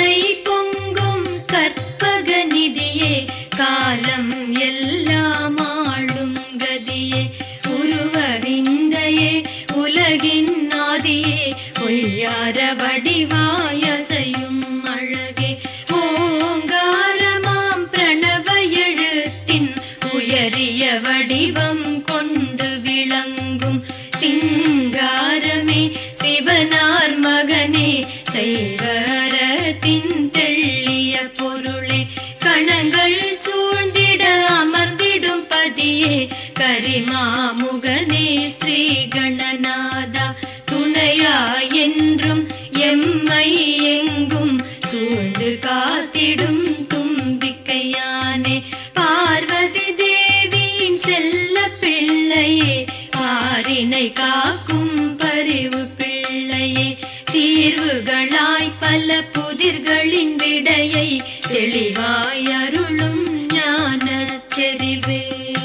கருணை பொங்கும் கற்பக நிதியே காலம் எல்லாம் ஆளும் கதியே உருவ விந்தையே உலகின் ஆதியே பொய்யார வடிவாயசையும் அழகே ஓங்காரமாம் பிரணவ எழுத்தின் உயரிய வடிவம் கொண்டு விளங்கும் சிங்காரமே சிவனார் மகனே செய்வரத்தின் தெள்ளிய பொருளே கணங்கள் சூழ்ந்திட அமர்ந்திடும் பதியே கரிமாமுகனே ஸ்ரீ கணநாதா துணையா என்றும் எம்மை எங்கும் சூழ்ந்து காத்திடும் தும்பிக்கையானே பார்வதி தேவியின் செல்ல பிள்ளையே பாரினை காக்கும் பரிவு பிள்ளையே தீர்வுகளாய் பல புதிர்களின் விடையை தெளிவாய் அருளும் ஞானச் செறிவே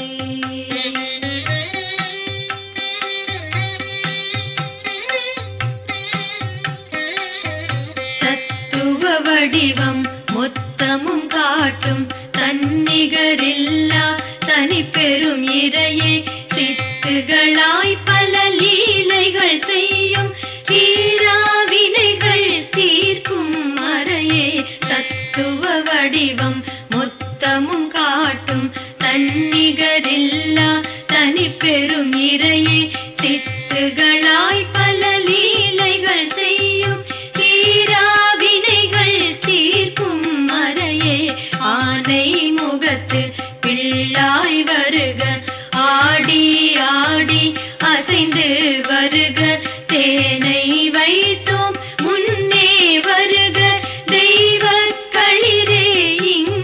தத்துவ வடிவம் மொத்தமும் காட்டும் தன்னிகரில்லா தனி பெரும் இறையே சித்துகளாய் பல லீலைகள் செய்யும் தீராவினைகள் தீர்க்கும் மறையே தத்துவ வடிவம் மொத்தமும் காட்டும் தன்னிகரில்லா தனி பெரும் இறையே சித்துகளாய் பல லீலைகள் செய்யும் தீராவினைகள் தீர்க்கும் மறையே ஆனை முகத்து பிள்ளாய் வருக ஆடி ஆடி அசைந்து வருக தேனை வைத்தோம் முன்னே வருக தெய்வ களிரே இங்கு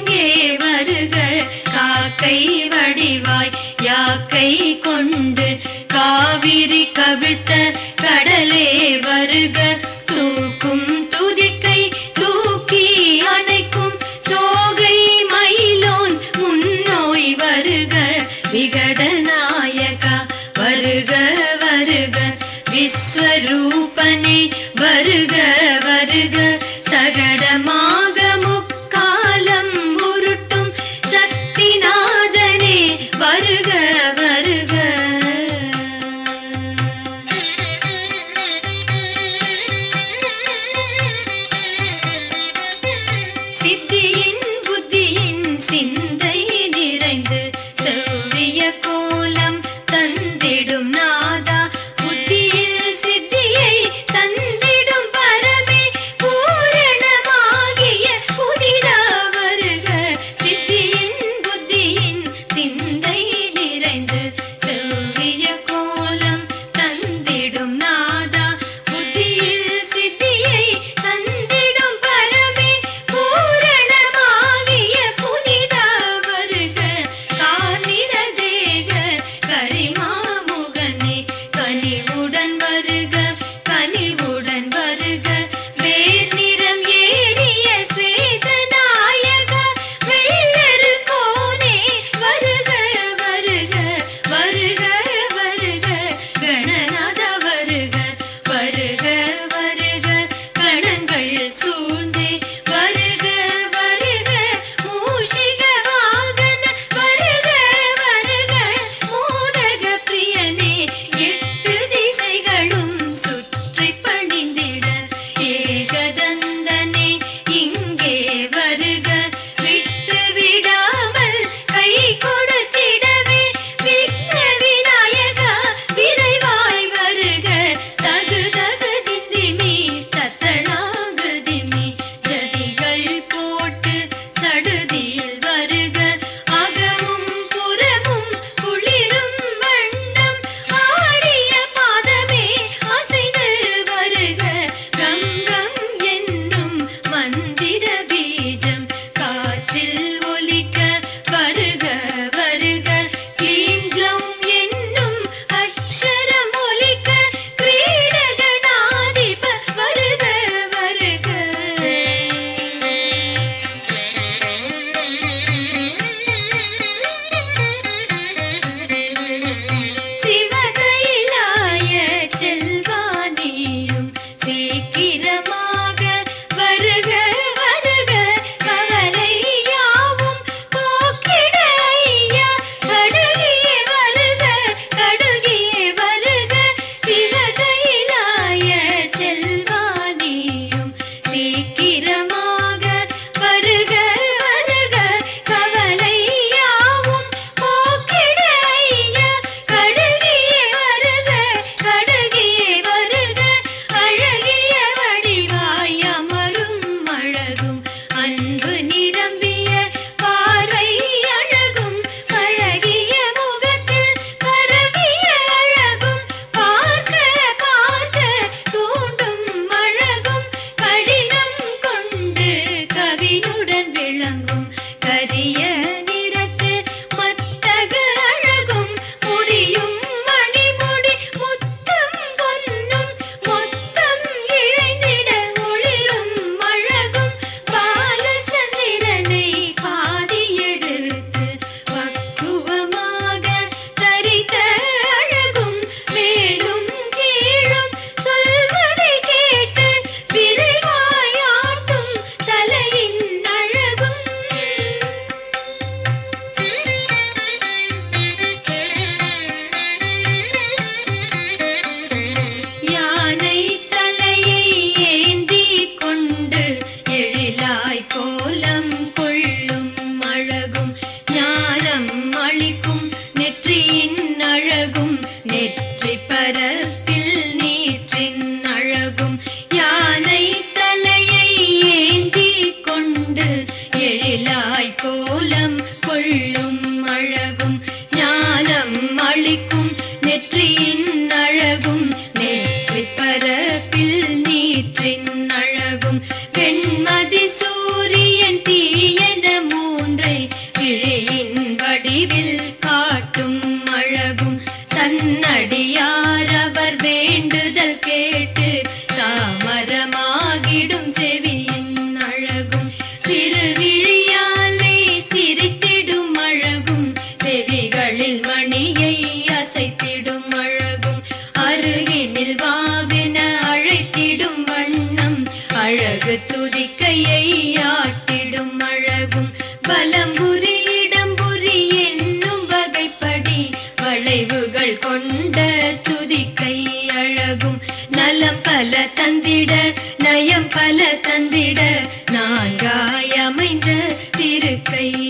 மாயை ஆட்டிடும் அழகும் பலம்புரி இடம்புரி என்னும் வகைப்படி வளைவுகள் கொண்ட துதிக்கை அழகும் நலம் பல தந்திட நயம் பல தந்திட நான்காய் அமைந்த திருக்கை